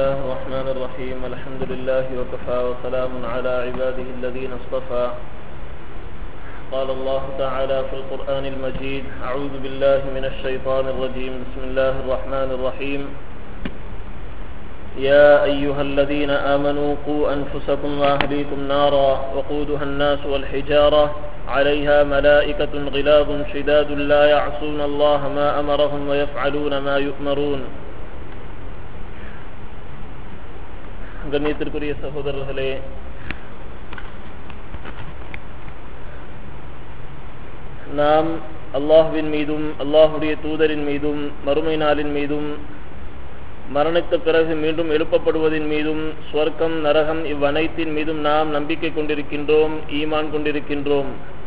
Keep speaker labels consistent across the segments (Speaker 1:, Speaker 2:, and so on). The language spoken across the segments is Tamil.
Speaker 1: الله الرحمن الرحيم الحمد لله وكفى وسلام على عباده الذين اصطفى قال الله تعالى في القرآن المجيد أعوذ بالله من الشيطان الرجيم بسم الله الرحمن الرحيم يا أيها الذين آمنوا قوا أنفسكم وأهليكم نارا وقودها الناس والحجارة عليها ملائكة غلاظ شداد لا يعصون الله ما أمرهم ويفعلون ما يؤمرون கண்ணியத்திற்குரிய சகோதரர்களே நாம் அல்லாஹுவின் மீதும் அல்லாஹுடைய தூதரின் மீதும் மறுமை நாளின் மீதும் மரணித்த பிறகு மீண்டும் எழுப்பப்படுவதின் மீதும் ஸ்வர்க்கம் நரகம் இவ்வனைத்தின் மீதும் நாம் நம்பிக்கை கொண்டிருக்கின்றோம் ஈமான் கொண்டிருக்கின்றோம்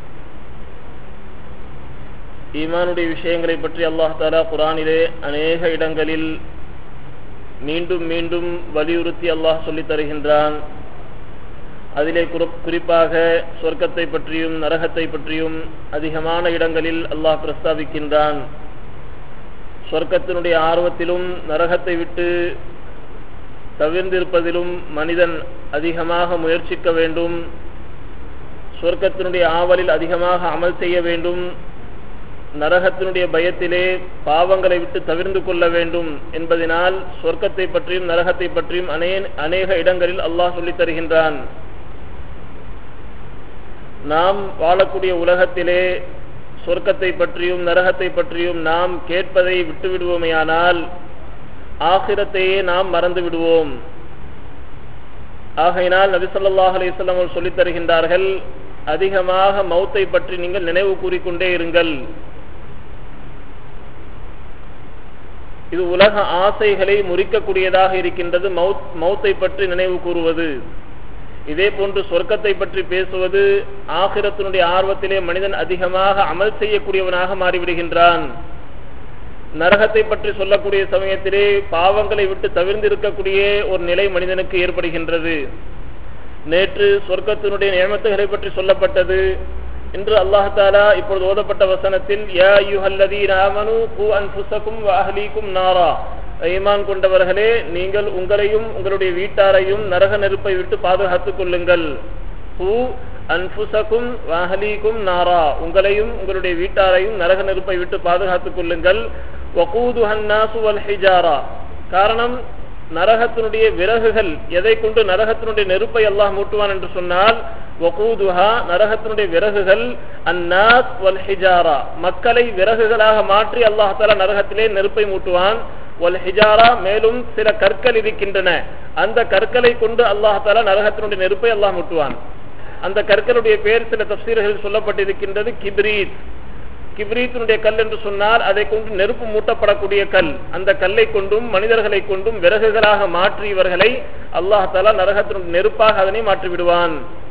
Speaker 1: ஈமானுடைய விஷயங்களை பற்றி அல்லாஹ் தாலா குரானிலே அநேக இடங்களில் மீண்டும் மீண்டும் வலியுறுத்தி அல்லாஹ் சொல்லித் தருகின்றான் அதிலே குறிப்பாக சொர்க்கத்தை பற்றியும் நரகத்தை பற்றியும் அதிகமான இடங்களில் அல்லாஹ் பிரஸ்தாபிக்கின்றான் சொர்க்கத்தினுடைய ஆர்வத்திலும் நரகத்தை விட்டு தவிர்ந்திருப்பதிலும் மனிதன் அதிகமாக முயற்சிக்க வேண்டும் சொர்க்கத்தினுடைய ஆவலில் அதிகமாக அமல் செய்ய வேண்டும் நரகத்தினுடைய பயத்திலே பாவங்களை விட்டு தவிர்ந்து கொள்ள வேண்டும் என்பதனால் சொர்க்கத்தை பற்றியும் நரகத்தை பற்றியும் அநேக இடங்களில் அல்லாஹ் சொல்லித் தருகின்றான் நாம் வாழக்கூடிய உலகத்திலே சொர்க்கத்தை பற்றியும் நரகத்தை பற்றியும் நாம் கேட்பதை விட்டு விடுவோமேயானால் ஆகிரத்தையே நாம் மறந்து விடுவோம் ஆகையினால் நபிசல்லாஹ் அலிஸ்லாம் அவர்கள் சொல்லித் தருகின்றார்கள் அதிகமாக மௌத்தை பற்றி நீங்கள் நினைவு கூறிக்கொண்டே இருங்கள் இது உலக ஆசைகளை முறிக்கக்கூடியதாக இருக்கின்றது மௌத்தை பற்றி நினைவு கூறுவது இதே போன்று சொர்க்கத்தை பற்றி பேசுவது ஆகிரத்தினுடைய ஆர்வத்திலே மனிதன் அதிகமாக அமல் செய்யக்கூடியவனாக மாறிவிடுகின்றான் நரகத்தை பற்றி சொல்லக்கூடிய சமயத்திலே பாவங்களை விட்டு தவிர்ந்து இருக்கக்கூடிய ஒரு நிலை மனிதனுக்கு ஏற்படுகின்றது நேற்று சொர்க்கத்தினுடைய நியமத்துகளை பற்றி சொல்லப்பட்டது இன்று அல்லாஹாலா இப்பொழுது ஓதப்பட்ட வசனத்தில் யா யுஹல்லதீராமனு கு அன்புசக்கும் வாஹலீக்கும் நாரா ஈமான் கொண்டவர்களே நீங்கள் உங்களையும் உங்களுடைய வீட்டாரையும் நரக நெருப்பை விட்டு பாதுகாத்துக் கொள்ளுங்கள் ஹூ அன்புசக்கும் வாஹலீக்கும் நாரா உங்களையும் உங்களுடைய வீட்டாரையும் நரக நெருப்பை விட்டு பாதுகாத்துக் கொள்ளுங்கள் வகூது ஹன்னாசு வல் ஹிஜாரா காரணம் நரகத்தினுடைய விறகுகள் எதை கொண்டு நரகத்தினுடைய நெருப்பை அல்லாஹ் மூட்டுவான் என்று சொன்னால் வகூதுஹா நரகத்தினுடைய விறகுகள் அந்நாஸ் வல் ஹிஜாரா மக்களை விறகுகளாக மாற்றி அல்லாஹால நரகத்திலே நெருப்பை மூட்டுவான் வல் ஹிஜாரா மேலும் சில கற்கள் இருக்கின்றன அந்த கற்களை கொண்டு அல்லாஹால நரகத்தினுடைய நெருப்பை அல்லாஹ் மூட்டுவான் அந்த கற்களுடைய பேர் சில தப்சீர்கள் சொல்லப்பட்டிருக்கின்றது கிப்ரீத் கிப்ரீத்தினுடைய கல் என்று சொன்னால் அதை கொண்டு நெருப்பு மூட்டப்படக்கூடிய கல் அந்த கல்லை கொண்டும் மனிதர்களை கொண்டும் விறகுகளாக மாற்றி இவர்களை அல்லாஹாலா நரகத்தினுடைய நெருப்பாக அதனை மாற்றி விடுவான்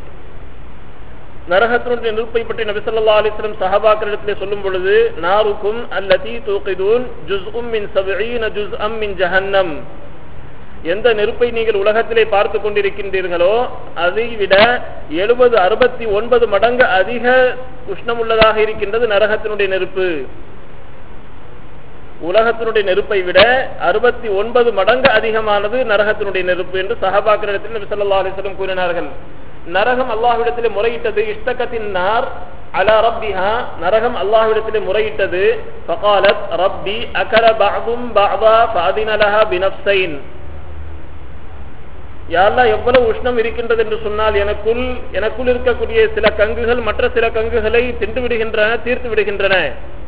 Speaker 1: நரகத்தினுடைய நெருப்பை பற்றி நபிசல்லா அலிஸ்லம் சஹாபாக்களிடத்திலே சொல்லும் பொழுது நாருக்கும் அல்லதி தூக்கிதூன் ஜுஸ் உம் மின் சபீன ஜுஸ் அம் மின் ஜஹன்னம் எந்த நெருப்பை நீங்கள் உலகத்திலே பார்த்து கொண்டிருக்கின்றீர்களோ அதை விட எழுபது அறுபத்தி ஒன்பது மடங்கு அதிக உஷ்ணம் உள்ளதாக இருக்கின்றது நரகத்தினுடைய நெருப்பு உலகத்தினுடைய நெருப்பை விட அறுபத்தி ஒன்பது மடங்கு அதிகமானது நரகத்தினுடைய நெருப்பு என்று சஹபாக்கிரிடத்தில் நபி சொல்லா அலிஸ்லம் கூறினார்கள் நரகம் அல்லாஹ்விடத்திலே முறையிட்டது இஷ்டகத்தின் நார் அலா ரப்பிஹா நரகம் அல்லாஹ்விடத்திலே முறையிட்டது ஃபகாலத் ரப்பி அகர பஅதும் பஅதா ஃபஅதின லஹா பினஃப்ஸைன் யாரெல்லாம் எவ்வளவு உஷ்ணம் இருக்கின்றது என்று சொன்னால் எனக்குள் எனக்குள் இருக்கக்கூடிய சில கங்குகள் மற்ற சில கங்குகளை தின்று விடுகின்றன தீர்த்து விடுகின்றன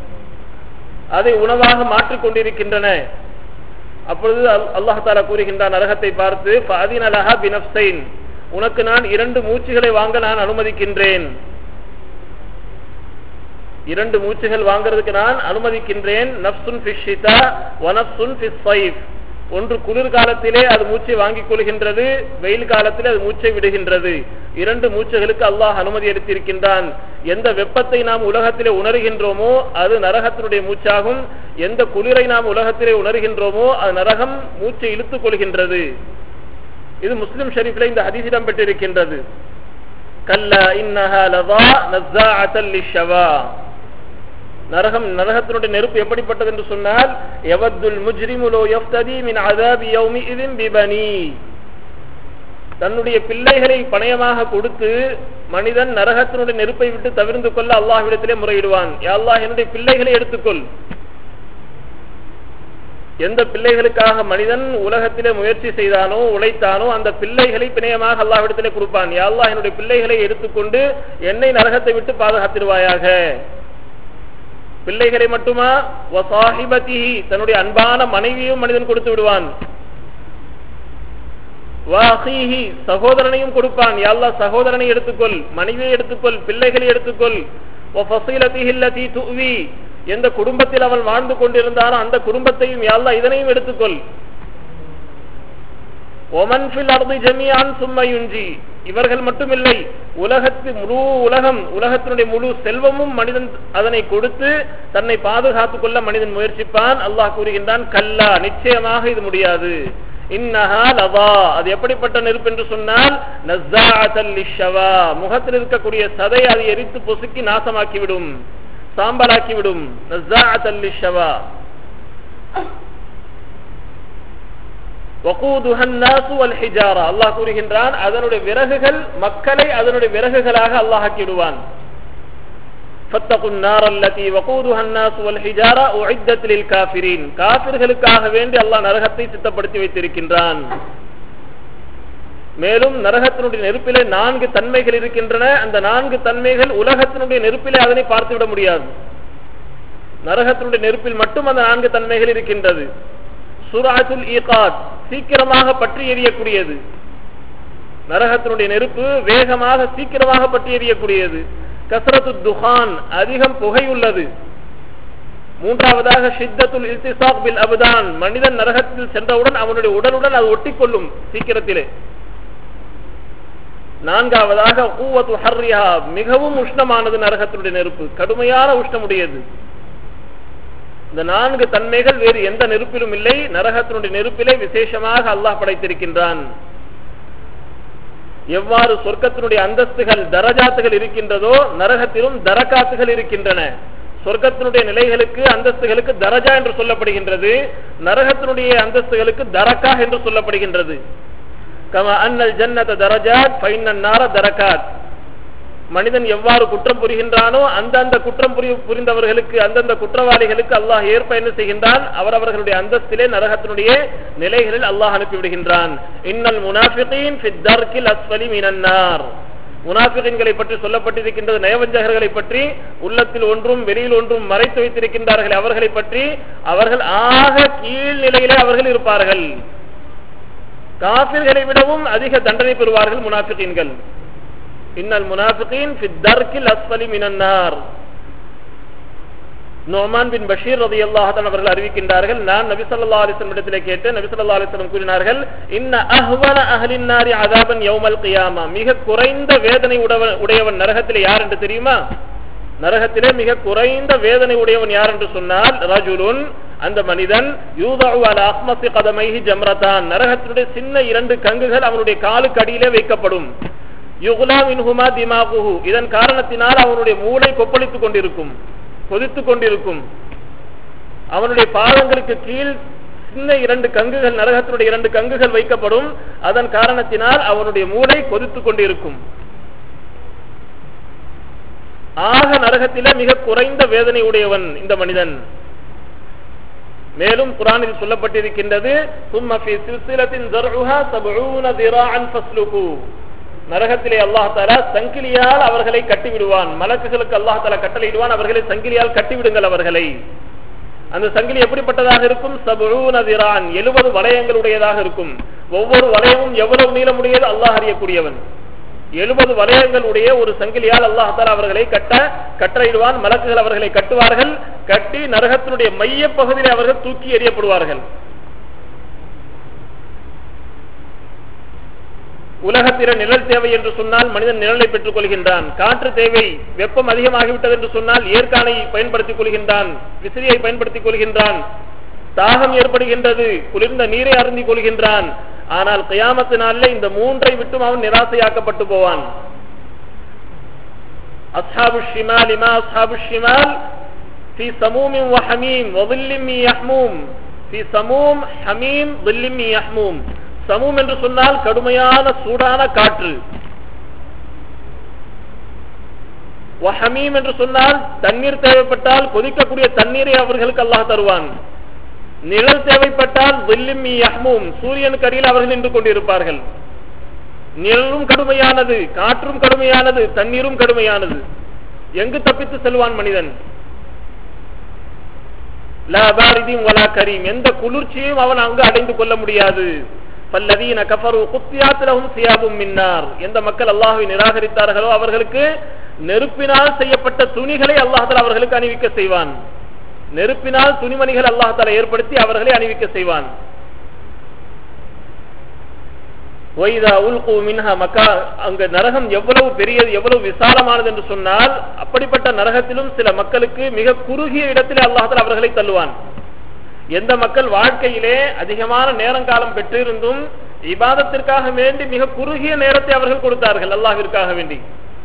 Speaker 1: அதை உணவாக மாற்றிக் கொண்டிருக்கின்றன அப்பொழுது அல்லாஹாலா கூறுகின்றான் நரகத்தை பார்த்து ஃபாதினலஹா பினப்சைன் உனக்கு நான் இரண்டு மூச்சுகளை வாங்க நான் அனுமதிக்கின்றேன் இரண்டு மூச்சுகள் வாங்குறதுக்கு நான் அனுமதிக்கின்றேன் நப்சுன் ஃபிஷிதா வனப்சுன் ஃபிஸ் சைஃப் ஒன்று குளிர்காலத்திலே அது மூச்சை வாங்கிக் கொள்கின்றது வெயில் காலத்திலே அது மூச்சை விடுகின்றது இரண்டு மூச்சுகளுக்கு அல்லாஹ் அனுமதி அளித்திருக்கின்றான் எந்த வெப்பத்தை நாம் உலகத்திலே உணர்கின்றோமோ அது நரகத்தினுடைய மூச்சாகும் எந்த குளிரை நாம் உலகத்திலே உணர்கின்றோமோ அது நரகம் மூச்சை இழுத்துக் கொள்கின்றது இது முஸ்லிம் ஷரீஃபில் இந்த ஹதீசிடம் பெற்றிருக்கின்றது கல்ல இன்னஹா லதா நஸ்ஸாஅத்தல் லிஷவா நரகம் நரகத்தினுடைய நெருப்பு எப்படிப்பட்டது என்று சொன்னால் எவத்துல் முஜ்ரிமுலோ எஃப்ததி மின் அதாபி யௌமி இதின் பிபனி தன்னுடைய பிள்ளைகளை பணயமாக கொடுத்து மனிதன் நரகத்தினுடைய நெருப்பை விட்டு தவிர்ந்து கொள்ள அல்லாஹ்விடத்திலே முறையிடுவான் யா அல்லாஹ் என்னுடைய பிள்ளைகளை எடுத்துக்கொள் எந்த பிள்ளைகளுக்காக மனிதன் உலகத்திலே முயற்சி செய்தானோ உழைத்தானோ அந்த பிள்ளைகளை பிணையமாக அல்லாஹ்விடத்திலே கொடுப்பான் யா அல்லாஹ் என்னுடைய பிள்ளைகளை எடுத்துக்கொண்டு என்னை நரகத்தை விட்டு பாதுகாத்திருவாயாக பிள்ளைகளை மட்டுமா வசாஹிபதிஹி தன்னுடைய அன்பான மனைவியும் மனிதன் கொடுத்து விடுவான் வாஹீஹி சகோதரனையும் கொடுப்பான் யா அல்லாஹ் சகோதரனை எடுத்துக்கொள் மனைவியை எடுத்துக்கொள் பிள்ளைகளை எடுத்துக்கொள் வஃபஸீலதிஹி அல்லதி துவி எந்த குடும்பத்தில் அவன் வாழ்ந்து கொண்டிருந்தானோ அந்த குடும்பத்தையும் யா அல்லாஹ் இதனையும் எடுத்துக்கொள் ஒமன் ஃபில் அர்தி ஜமீஆன் சும்ம யுஞ்சி இவர்கள் மட்டுமில்லை உலகத்து முழு உலகம் உலகத்தினுடைய முழு செல்வமும் மனிதன் அதனை கொடுத்து தன்னை பாதுகாத்துக் கொள்ள மனிதன் முயற்சிப்பான் அல்லாஹ் கூறுகின்றான் கல்லா நிச்சயமாக இது முடியாது இன்னஹா லவா அது எப்படிப்பட்ட நெருப்பு என்று சொன்னால் நஸ்ஸாஅத்தல் லிஷ்ஷவா முகத்தில் இருக்கக்கூடிய சதை அதை எரித்து பொசுக்கி நாசமாக்கிவிடும் சாம்பலாக்கிவிடும் நஸ்ஸாஅத்தல் லிஷ்ஷவா வகூதுஹ الناس والحجاره அல்லாஹ் கூறுகின்றான் அதனுடைய விறகுகள் மக்களை அதனுடைய விறகுகளாக அல்லாஹ் ஆக்கிடுவான் فاتقوا النار التي وقودها الناس والحجاره اعدت للكافرين காபிர்களுக்காக வேண்டி அல்லாஹ் நரகத்தை சித்தப்படுத்தி வைத்திருக்கின்றான் மேலும் நரகத்தினுடைய நெருப்பிலே நான்கு தன்மைகள் இருக்கின்றன அந்த நான்கு தன்மைகள் உலகத்தினுடைய நெருப்பிலே அதனை பார்த்துவிட முடியாது நரகத்தினுடைய நெருப்பில் மட்டும் அந்த நான்கு தன்மைகள் இருக்கின்றது சுராத்துல் ஈகாத் சீக்கிரமாக பற்றி எரியக்கூடியது நரகத்தினுடைய நெருப்பு வேகமாக சீக்கிரமாக பற்றி எரியக்கூடியது கசரத்து துஹான் அதிகம் புகை உள்ளது மூன்றாவதாக ஷித்தத்துல் இல்திசாக் பில் அபுதான் மனிதன் நரகத்தில் சென்றவுடன் அவனுடைய உடலுடன் அது ஒட்டிக்கொள்ளும் சீக்கிரத்திலே நான்காவதாக கூவத்து ஹர்ரியா மிகவும் உஷ்ணமானது நரகத்தினுடைய நெருப்பு கடுமையான உஷ்ணமுடையது இந்த நான்கு தன்மைகள் வேறு எந்த நெருப்பிலும் இல்லை நரகத்தினுடைய நெருப்பிலே விசேஷமாக அல்லாஹ் படைத்திருக்கின்றான் எவ்வாறு சொர்க்கத்தினுடைய அந்தஸ்துகள் தரஜாத்துகள் இருக்கின்றதோ நரகத்திலும் தரகாத்துகள் இருக்கின்றன சொர்க்கத்தினுடைய நிலைகளுக்கு அந்தஸ்துகளுக்கு தரஜா என்று சொல்லப்படுகின்றது நரகத்தினுடைய அந்தஸ்துகளுக்கு தரக்கா என்று சொல்லப்படுகின்றது கம அன்னல் ஜன்னத தரஜாத் ஃபைனன் நார தரகாத் மனிதன் எவ்வாறு குற்றம் புரிகின்றானோ அந்தந்த குற்றம் புரி புரிந்தவர்களுக்கு அந்தந்த குற்றவாளிகளுக்கு அல்லாஹ் ஏற்ப என்ன செய்கின்றான் அவரவர்களுடைய அந்தஸ்திலே நரகத்தினுடைய நிலைகளில் அல்லாஹ் அனுப்பிவிடுகின்றான் இன்னல் முனாஃபிகீன் ஃபி தர்கில் அஸ்வலி மினன்னார் முனாஃபிகின்களை பற்றி சொல்லப்பட்டிருக்கின்றது நயவஞ்சகர்களை பற்றி உள்ளத்தில் ஒன்றும் வெளியில் ஒன்றும் மறைத்து வைத்திருக்கின்றார்கள் அவர்களை பற்றி அவர்கள் ஆக கீழ் நிலையிலே அவர்கள் இருப்பார்கள் காபிர்களை விடவும் அதிக தண்டனை பெறுவார்கள் முனாஃபிகீன்கள் இன்னல் முனாஃபிகீன் ஃபி தர்கில் அஸ்வலி மினன்னார் நோமான் பின் பஷீர் ரதி அல்லாஹன் அவர்கள் அறிவிக்கின்றார்கள் நான் நபி சொல்லா அலிஸ்லம் இடத்திலே கேட்டு நபி சொல்லா அலிஸ்லம் கூறினார்கள் இன்ன அஹ்வன அஹலின் நாரி அதாபன் யௌமல் கியாமா மிக குறைந்த வேதனை உடையவன் நரகத்திலே யார் என்று தெரியுமா நரகத்திலே மிக குறைந்த வேதனை உடையவன் யார் என்று சொன்னால் ரஜுலுன் அந்த மனிதன் அஹ்மசி கதமைஹி ஜம்ரதான் நரகத்தினுடைய சின்ன இரண்டு கங்குகள் அவனுடைய காலுக்கு அடியிலே வைக்கப்படும் யுகுலா மின்ஹுமா திமாகுஹு இதன் காரணத்தினால் அவனுடைய மூளை கொப்பளித்துக் கொண்டிருக்கும் கொதித்துக் கொண்டிருக்கும் அவனுடைய பாதங்களுக்கு கீழ் சின்ன இரண்டு கங்குகள் நரகத்தினுடைய இரண்டு கங்குகள் வைக்கப்படும் அதன் காரணத்தினால் அவனுடைய மூளை கொதித்துக் கொண்டிருக்கும் ஆக நரகத்திலே மிக குறைந்த வேதனை உடையவன் இந்த மனிதன் மேலும் குரானில் சொல்லப்பட்டிருக்கின்றது நரகத்திலே அல்லாஹ் தாலா சங்கிலியால் அவர்களை கட்டிவிடுவான் மலக்குகளுக்கு அல்லாஹ் தாலா கட்டளையிடுவான் அவர்களை சங்கிலியால் கட்டிவிடுங்கள் அவர்களை அந்த சங்கிலி எப்படிப்பட்டதாக இருக்கும் சபுனதிரான் எழுபது வளையங்களுடையதாக இருக்கும் ஒவ்வொரு வளையமும் எவ்வளவு நீளமுடையது அல்லாஹ் அறியக்கூடியவன் எழுபது வளையங்களுடைய ஒரு சங்கிலியால் அல்லாஹ் தாலா அவர்களை கட்ட கட்டளையிடுவான் மலக்குகள் அவர்களை கட்டுவார்கள் கட்டி நரகத்தினுடைய மைய பகுதியில் அவர்கள் தூக்கி எறியப்படுவார்கள் உலகத்தில நிழல் தேவை என்று சொன்னால் மனிதன் நிழலை பெற்றுக் கொள்கின்றான் காற்று தேவை வெப்பம் அதிகமாகிவிட்டது என்று சொன்னால் ஏற்கானை பயன்படுத்திக் கொள்கின்றான் விசிறியை பயன்படுத்திக் கொள்கின்றான் தாகம் ஏற்படுகின்றது குளிர்ந்த நீரை அருந்திக் கொள்கின்றான் ஆனால் கயாமத்து நாளில் இந்த மூன்றை விட்டும் அவன் நிராசையாக்கப்பட்டு போவான் அஸ்ஹாபு ஷிமால் இமா அஸ்ஹாபு ஷிமால் في سموم وحميم وظل من يحموم في سموم حميم ظل من يحموم சமூம் என்று சொன்னால் கடுமையான சூடான காற்று வஹமீம் என்று சொன்னால் தண்ணீர் தேவைப்பட்டால் கொதிக்கக்கூடிய தண்ணீரை அவர்களுக்கு அல்லாஹ் தருவான் நிழல் தேவைப்பட்டால் வெல்லிம்மி யஹ்மூம் சூரியனுக்கு அடியில் அவர்கள் நின்று கொண்டிருப்பார்கள் நிழலும் கடுமையானது காற்றும் கடுமையானது தண்ணீரும் கடுமையானது எங்கு தப்பித்து செல்வான் மனிதன் லா பாரிதின் வலா கரீம் எந்த குளிர்ச்சியும் அவன் அங்கு அடைந்து கொள்ள முடியாது பல்லதீன கஃபரு குத்தியாத்திலகும் சியாபும் மின்னார் எந்த மக்கள் அல்லாஹை நிராகரித்தார்களோ அவர்களுக்கு நெருப்பினால் செய்யப்பட்ட துணிகளை அல்லாஹால அவர்களுக்கு அணிவிக்க செய்வான் நெருப்பினால் துணிமணிகள் அல்லாஹால ஏற்படுத்தி அவர்களை அணிவிக்க செய்வான் அங்க நரகம் எவ்வளவு பெரியது எவ்வளவு விசாலமானது என்று சொன்னால் அப்படிப்பட்ட நரகத்திலும் சில மக்களுக்கு மிக குறுகிய இடத்திலே அல்லாஹால அவர்களை தள்ளுவான் எந்த மக்கள் வாழ்க்கையிலே அதிகமான நேரங்காலம் பெற்றிருந்தும் இபாதத்திற்காக வேண்டி மிக குறுகிய நேரத்தை அவர்கள் கொடுத்தார்கள் அல்லாஹிற்காக வேண்டி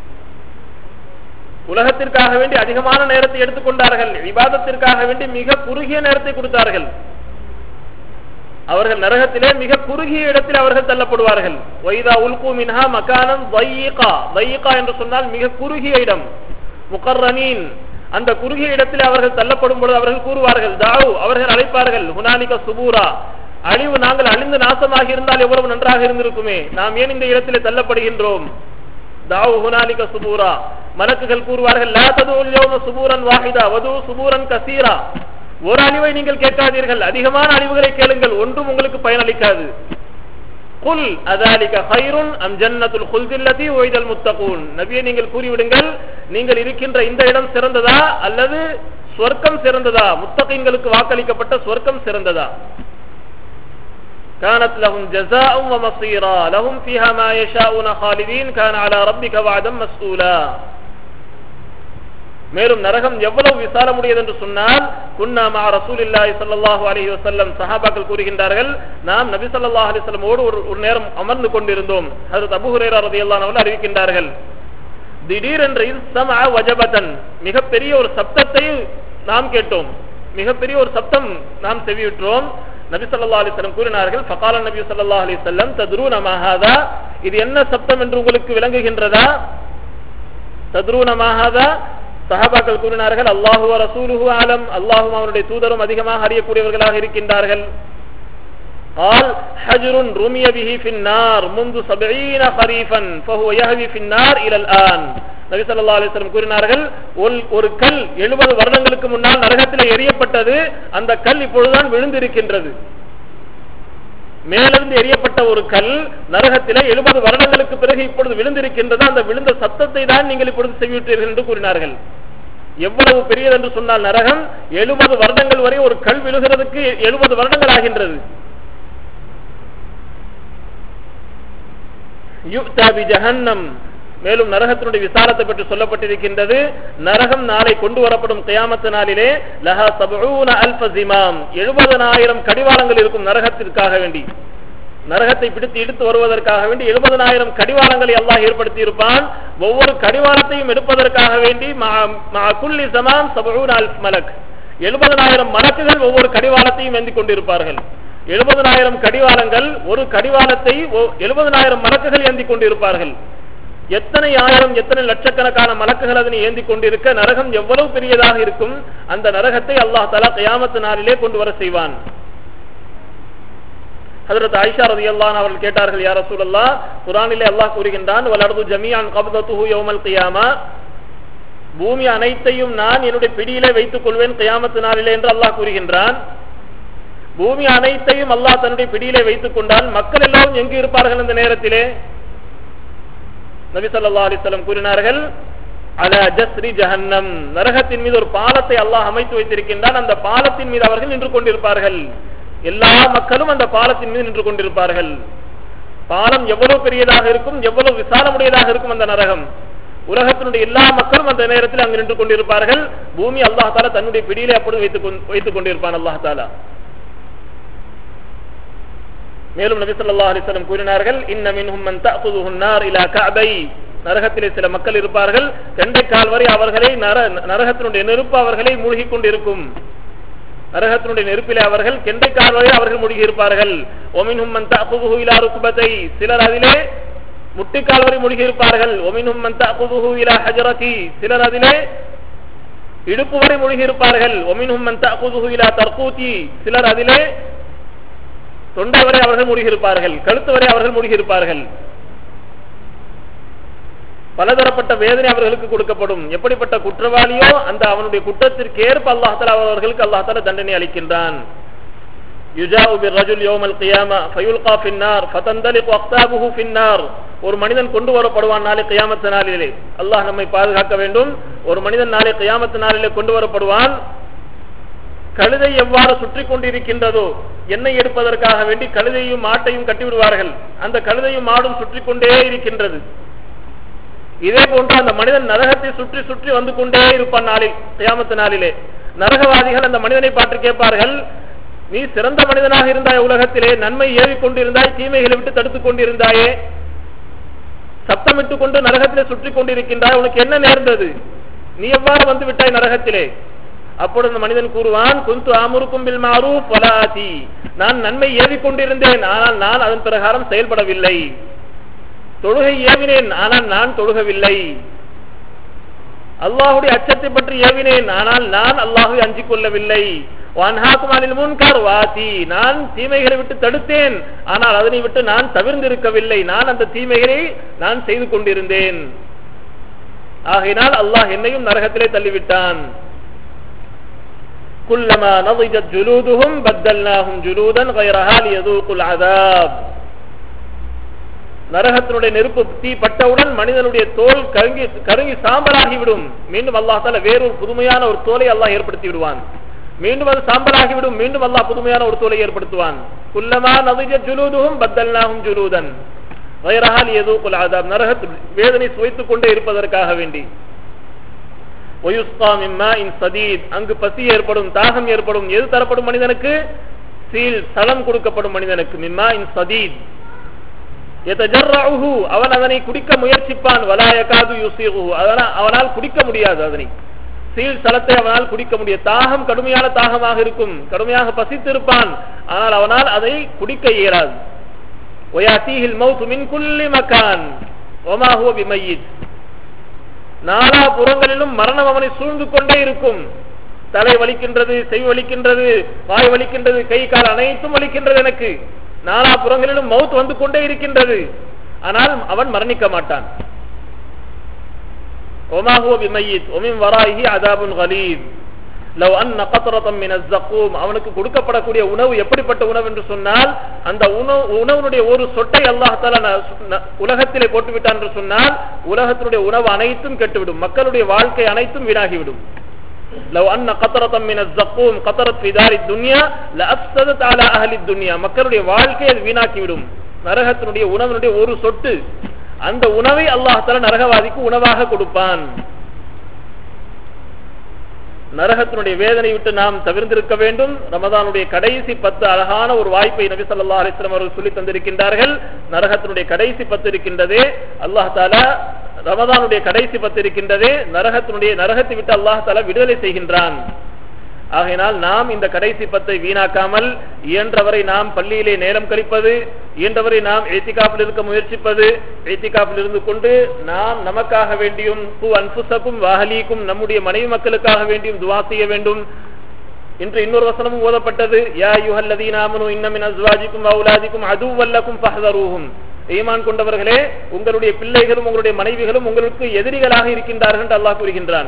Speaker 1: உலகத்திற்காக வேண்டி அதிகமான நேரத்தை எடுத்துக்கொண்டார்கள் விவாதத்திற்காக வேண்டி மிக குறுகிய நேரத்தை கொடுத்தார்கள் அவர்கள் நரகத்திலே மிக குறுகிய இடத்தில் அவர்கள் தள்ளப்படுவார்கள் வைதா உல்கு மின்ஹா மகானம் வையீகா வையீகா என்று சொன்னால் மிக குறுகிய இடம் முகர்ரனீன் அந்த குறுகிய இடத்தில் அவர்கள் தள்ளப்படும் பொழுது அவர்கள் கூறுவார்கள் தாவு அவர்கள் அழைப்பார்கள் ஹுனானிக சுபூரா அழிவு நாங்கள் அழிந்து நாசமாக இருந்தால் எவ்வளவு நன்றாக இருந்திருக்குமே நாம் ஏன் இந்த இடத்திலே தள்ளப்படுகின்றோம் தாவு ஹுனாலிக சுபூரா மலக்குகள் கூறுவார்கள் லா தது சுபூரன் வாஹிதா வது சுபூரன் கசீரா ஒரு அழிவை நீங்கள் கேட்காதீர்கள் அதிகமான அழிவுகளை கேளுங்கள் ஒன்றும் உங்களுக்கு பயனளிக்காது குல் அதாலிக ஹைருன் அம் ஜன்னத்துல் குல்தில்லதி ஒய்தல் முத்தகூன் நபியை நீங்கள் கூறிவிடுங்கள் நீங்கள் இருக்கின்ற இந்த இடம் சிறந்ததா அல்லது சொர்க்கம் சிறந்ததா முத்தகங்களுக்கு வாக்களிக்கப்பட்ட சொர்க்கம் சிறந்ததா كانت لهم جزاء ومصيرا لهم فيها ما يشاءون خالدين كان على ربك وعدا مسؤولا மேலும் நரகம் எவ்வளவு விசாலமுடையது என்று சொன்னால் குன்னாமா ரசூலில்லாஹி ஸல்லல்லாஹு அலைஹி வஸல்லம் சஹாபாக்கள் கூறுகின்றார்கள் நாம் நபி ஸல்லல்லாஹு அலைஹி வஸல்லமோடு ஒரு ஒரு நேரம் அமர்ந்து கொண்டிருந்தோம் ஹஜ்ரத் அபூ ஹுரைரா রাদিয়াল্লাহு அன்ஹு அறிவிக்கின்றார்கள் திடீரென்று சமஅ வஜபதன் மிகப்பெரிய ஒரு சப்தத்தை நாம் கேட்டோம் மிகப்பெரிய ஒரு சப்தம் நாம் செவியுற்றோம் நபி ஸல்லல்லாஹு அலைஹி வஸல்லம் கூறினார்கள் ஃபகால நபி ஸல்லல்லாஹு அலைஹி வஸல்லம் தத்ரூன மா ஹாதா இது என்ன சப்தம் என்று உங்களுக்கு விளங்குகின்றதா தத்ரூன மா ஹாதா சஹாபாக்கள் கூறினார்கள் அல்லாஹு ரசூலுஹு ஆலம் அல்லாஹும் அவனுடைய தூதரும் அதிகமாக அறியக்கூடியவர்களாக இருக்கின்றார்கள் قال حجر رمي به في النار منذ 70 خريفا فهو يهوي في النار الى الان நபி ஸல்லல்லாஹு அலைஹி வஸல்லம் கூறினார்கள் ஒரு கல் 70 வருடங்களுக்கு முன்னால் நரகத்தில் எரியப்பட்டது அந்த கல் இப்பொழுதுதான் விழுந்திருக்கின்றது மேலிருந்து எரியப்பட்ட ஒரு கல் நரகத்திலே எழுபது வருடங்களுக்கு பிறகு இப்பொழுது விழுந்திருக்கின்றது அந்த விழுந்த சத்தத்தை தான் நீங்கள் இப்பொழுது செவியுற்றீர்கள் என்று கூறினார்கள் எவ்வளவு பெரியது என்று சொன்னால் நரகம் எழுபது வருடங்கள் வரை ஒரு கல் விழுகிறதுக்கு எழுபது வருடங்கள் ஆகின்றது ஜஹன்னம் மேலும் நரகத்தினுடைய விசாரத்தை பற்றி சொல்லப்பட்டிருக்கின்றது நரகம் நாளை கொண்டு வரப்படும் கியாமத்து நாளிலே லஹா சபூன அல்ப ஜிமாம் எழுபதனாயிரம் கடிவாளங்கள் இருக்கும் நரகத்திற்காக வேண்டி நரகத்தை பிடித்து இழுத்து வருவதற்காக வேண்டி எழுபதனாயிரம் கடிவாளங்களை எல்லாம் ஏற்படுத்தி இருப்பான் ஒவ்வொரு கடிவாளத்தையும் எடுப்பதற்காக வேண்டி குல்லி சமாம் சபூன் அல்ப் மலக் எழுபதனாயிரம் மலக்குகள் ஒவ்வொரு கடிவாளத்தையும் ஏந்தி கொண்டிருப்பார்கள் எழுபதனாயிரம் கடிவாளங்கள் ஒரு கடிவாளத்தை எழுபதனாயிரம் மலக்குகள் ஏந்தி கொண்டிருப்பார்கள் எத்தனை ஆயிரம் எத்தனை லட்சக்கணக்கான மலக்குகள் அதனை ஏந்தி கொண்டிருக்க நரகம் எவ்வளவு பெரியதாக இருக்கும் அந்த நரகத்தை அல்லாஹ் தலா கயாமத்து நாளிலே கொண்டு வர செய்வான் ஹதரத் ஆயிஷா ரதியல்லான் அவர்கள் கேட்டார்கள் யார் ரசூலல்லா குரானிலே அல்லாஹ் கூறுகின்றான் வலர்து ஜமியான் கப்தத்துஹு யௌமல் கியாமா பூமி அனைத்தையும் நான் என்னுடைய பிடியிலே வைத்துக் கொள்வேன் கியாமத்து நாளிலே என்று அல்லாஹ் கூறுகின்றான் பூமி அனைத்தையும் அல்லாஹ் தன்னுடைய பிடியிலே வைத்துக் கொண்டால் மக்கள் எல்லாரும் எங்கு இருப்பார்கள் இந்த நேரத்திலே நபி சொல்லா அலிஸ்லம் கூறினார்கள் அல ஜஸ்ரி ஜஹன்னம் நரகத்தின் மீது ஒரு பாலத்தை அல்லாஹ் அமைத்து வைத்திருக்கின்றான் அந்த பாலத்தின் மீது அவர்கள் நின்று கொண்டிருப்பார்கள் எல்லா மக்களும் அந்த பாலத்தின் மீது நின்று கொண்டிருப்பார்கள் பாலம் எவ்வளவு பெரியதாக இருக்கும் எவ்வளவு விசாலமுடையதாக இருக்கும் அந்த நரகம் உலகத்தினுடைய எல்லா மக்களும் அந்த நேரத்தில் அங்கு நின்று கொண்டிருப்பார்கள் பூமி அல்லாஹால தன்னுடைய பிடியிலே அப்பொழுது வைத்துக் வைத்துக் கொண்டிருப்பான் அல்லாஹாலா மேலும் நபி ஸல்லல்லாஹு அலைஹி வஸல்லம் கூறினார்கள் இன்ன மின்ஹும் மன் தஅخذஹு النار الى كعبي நரகத்திலே சில மக்கள் இருப்பார்கள் கெண்டைக்கால் வரை அவர்களை நர- நரகத்தினுடைய நெருப்பு அவர்களை மூழ்கிக் கொண்டிருக்கும் நரகத்தினுடைய நெருப்பிலே அவர்கள் கெண்டைக்கால் வரை அவர்கள் மூழ்கி இருப்பார்கள் ஒமின்ஹும் மன் தஅகுதுஹு இலா ருக்பத்தை சிலர் அதிலே முட்டிக்கால் வரை மூழ்கி இருப்பார்கள் ஒமின்ஹும் மன் தஅகுதுஹு இலா ஹஜரதி சிலர் அதிலே இடுப்பு வரை மூழ்கி இருப்பார்கள் ஒமின்ஹும் மன் தஅகுதுஹு இலா தர்கூதி சிலர் அதிலே தொண்டை வரை அவர்கள் மூழ்கி இருப்பார்கள் கழுத்து வரை அவர்கள் மூழ்கி இருப்பார்கள் பலதரப்பட்ட வேதனை அவர்களுக்கு கொடுக்கப்படும் எப்படிப்பட்ட குற்றவாளியோ அந்த அவனுடைய குற்றத்திற்கு ஏற்ப அல்லாஹால அவர்களுக்கு அல்லாஹால தண்டனை அளிக்கின்றான் يجاء بالرجل يوم القيامة فيلقى في النار فتندلق أقطابه في النار ஒரு மனிதன் கொண்டு வரப்படுவான் நாளை கியாமத்து நாளிலே அல்லாஹ் நம்மை பாதுகாக்க வேண்டும் ஒரு மனிதன் நாளை கியாமத்து நாளிலே கொண்டு வரப்படுவான் கழுதை எவ்வாறு சுற்றி கொண்டிருக்கின்றதோ எண்ணெய் எடுப்பதற்காக வேண்டி கழுதையும் மாட்டையும் கட்டிவிடுவார்கள் அந்த கழுதையும் மாடும் சுற்றி கொண்டே இருக்கின்றது இதே போன்று அந்த மனிதன் நரகத்தை சுற்றி சுற்றி வந்து கொண்டே இருப்பான் நாளில் கியாமத்து நாளிலே நரகவாதிகள் அந்த மனிதனை பார்த்து கேட்பார்கள் நீ சிறந்த மனிதனாக இருந்தாய் உலகத்திலே நன்மை ஏவிக் கொண்டிருந்தாய் தீமைகளை விட்டு தடுத்துக் கொண்டிருந்தாயே சத்தமிட்டுக் கொண்டு நரகத்திலே சுற்றி கொண்டிருக்கின்றாய் உனக்கு என்ன நேர்ந்தது நீ எவ்வாறு வந்து விட்டாய் நரகத்திலே அப்பொழுது அந்த மனிதன் கூறுவான் குந்து அமுருக்கும் பில் மாரூஃப் வலாதி நான் நன்மை ஏவிக் கொண்டிருந்தேன் ஆனால் நான் அதன் பிரகாரம் செயல்படவில்லை தொழுகை ஏவினேன் ஆனால் நான் தொழுகவில்லை அல்லாஹுடைய அச்சத்தை பற்றி ஏவினேன் ஆனால் நான் அல்லாஹுவை அஞ்சிக் கொள்ளவில்லை வான்ஹாக்குமானில் முன்கார் வாதி நான் தீமைகளை விட்டு தடுத்தேன் ஆனால் அதனை விட்டு நான் தவிர்ந்திருக்கவில்லை நான் அந்த தீமைகளை நான் செய்து கொண்டிருந்தேன் ஆகையினால் அல்லாஹ் என்னையும் நரகத்திலே தள்ளிவிட்டான் குல்லமா நضجت ஜுலூதுஹும் பத்தல்னாஹும் ஜுலூதன் غيرها ليذوقوا العذاب நரகத்தினுடைய நெருப்பு தீ பட்டவுடன் மனிதனுடைய தோல் கருங்கி கருங்கி சாம்பலாகிவிடும் மீண்டும் அல்லாஹ் தால வேறொரு புதுமையான ஒரு தோலை அல்லாஹ் ஏற்படுத்தி விடுவான் மீண்டும் அது சாம்பலாகிவிடும் மீண்டும் அல்லாஹ் புதுமையான ஒரு தோலை ஏற்படுத்துவான் குல்லமா நதிஜ ஜுலூதுஹும் பத்தல்னாஹும் ஜுலூதன் வைரஹால் ஏதோ குல் ஆதாப் நரகத்தில் வேதனை சுவைத்துக் கொண்டே இருப்பதற்காக வேண்டி ஒயுஸ்கா மிம்மா இன் சதீத் அங்கு பசி ஏற்படும் தாகம் ஏற்படும் எது தரப்படும் மனிதனுக்கு சீல் சலம் கொடுக்கப்படும் மனிதனுக்கு மிம்மா இன் சதீத் எதஜர்ரஹு அவன் அதனை குடிக்க முயற்சிப்பான் வலாயகாது யுசிஹு அதனால் அவனால் குடிக்க முடியாது அதனை சீல் சலத்தை அவனால் குடிக்க முடியாது தாகம் கடுமையான தாகமாக இருக்கும் கடுமையாக பசித்திருப்பான் ஆனால் அவனால் அதை குடிக்க இயலாது ஒயாத்தீஹில் மௌத் மின் குல்லி மக்கான் ஒமா ஹுவ பிமையித் நாலா புறங்களிலும் மரணம் அவனை சூழ்ந்து கொண்டே இருக்கும் தலை வலிக்கின்றது செய் வலிக்கின்றது வாய் வலிக்கின்றது கை கால் அனைத்தும் வலிக்கின்றது எனக்கு நாலா புறங்களிலும் மவுத் வந்து கொண்டே இருக்கின்றது ஆனால் அவன் மரணிக்க மாட்டான் وما هو بميت ومن ورائه عذاب غليظ لو ان قطره من الزقوم அவனுக்கு கொடுக்கப்படக்கூடிய உணவு எப்படிப்பட்ட உணவு என்று சொன்னால் அந்த உணவு உணவுடைய ஒரு சொட்டை அல்லாஹ் தஆலா உலகத்திலே போட்டு விட்டான் என்று சொன்னால் உலகத்தினுடைய உணவு அனைத்தும் கெட்டுவிடும் மக்களுடைய வாழ்க்கை அனைத்தும் வீணாகிவிடும் لو ان قطره من الزقوم قطرت في دار الدنيا لافسدت على اهل الدنيا மக்களுடைய வாழ்க்கையை வீணாக்கிவிடும் நரகத்தினுடைய உணவினுடைய ஒரு சொட்டு அந்த உணவை அல்லாஹ் தஆலா நரகவாதிக்கு உணவாக கொடுப்பான் நரகத்தினுடைய வேதனை விட்டு நாம் தவிர்ந்திருக்க வேண்டும் ரமதானுடைய கடைசி பத்து அழகான ஒரு வாய்ப்பை நபி சொல்லா அலிஸ்லாம் அவர்கள் சொல்லி தந்திருக்கின்றார்கள் நரகத்தினுடைய கடைசி பத்து இருக்கின்றதே அல்லாஹ் தாலா ரமதானுடைய கடைசி பத்து இருக்கின்றதே நரகத்தினுடைய நரகத்தை விட்டு அல்லாஹ் தாலா விடுதலை செய்கின்றான் ஆகையினால் நாம் இந்த கடைசி பத்தை வீணாக்காமல் இயன்றவரை நாம் பள்ளியிலே நேரம் கழிப்பது இயன்றவரை நாம் ஏத்திகாப்பில் இருக்க முயற்சிப்பது ஏத்திகாப்பில் இருந்து கொண்டு நாம் நமக்காக வேண்டியும் பூ அன்புசக்கும் வாகலீக்கும் நம்முடைய மனைவி மக்களுக்காக வேண்டியும் துவா செய்ய வேண்டும் இன்று இன்னொரு வசனமும் ஓதப்பட்டது யா யுஹல்லதீனாமனு இன்னமின் அஸ்வாஜிக்கும் அவுலாதிக்கும் அதுவல்லக்கும் ஃபஹதரூஹும் ஈமான் கொண்டவர்களே உங்களுடைய பிள்ளைகளும் உங்களுடைய மனைவிகளும் உங்களுக்கு எதிரிகளாக இருக்கின்றார்கள் என்று அல்லாஹ் கூறுகின்றான்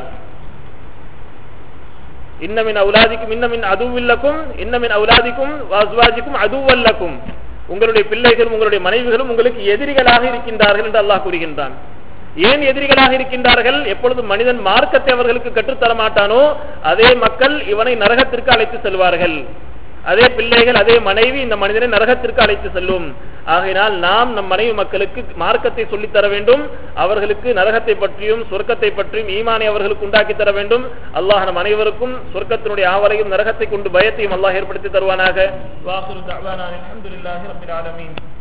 Speaker 1: இன்னமின் அவுலாதிக்கும் இன்னமின் அதுவில்லக்கும் இன்னமின் அவுலாதிக்கும் வாஸ்வாஜிக்கும் அதுவல்லக்கும் உங்களுடைய பிள்ளைகளும் உங்களுடைய மனைவிகளும் உங்களுக்கு எதிரிகளாக இருக்கின்றார்கள் என்று அல்லாஹ் கூறுகின்றான் ஏன் எதிரிகளாக இருக்கின்றார்கள் எப்பொழுது மனிதன் மார்க்கத்தை அவர்களுக்கு கற்றுத்தர மாட்டானோ அதே மக்கள் இவனை நரகத்திற்கு அழைத்து செல்வார்கள் அதே பிள்ளைகள் அதே மனைவி இந்த மனிதனை நரகத்திற்கு அழைத்து செல்லும் ஆகையினால் நாம் நம் மனைவி மக்களுக்கு மார்க்கத்தை சொல்லித் தர வேண்டும் அவர்களுக்கு நரகத்தை பற்றியும் சொர்க்கத்தை பற்றியும் ஈமானை அவர்களுக்கு உண்டாக்கி தர வேண்டும் அல்லாஹ் நம் அனைவருக்கும் சொர்க்கத்தினுடைய ஆவலையும் நரகத்தை கொண்டு பயத்தையும் அல்லாஹ் ஏற்படுத்தி தருவானாக வாசுரு தஅவானா அல்ஹம்துலில்லாஹி ரப்பில் ஆலமீன்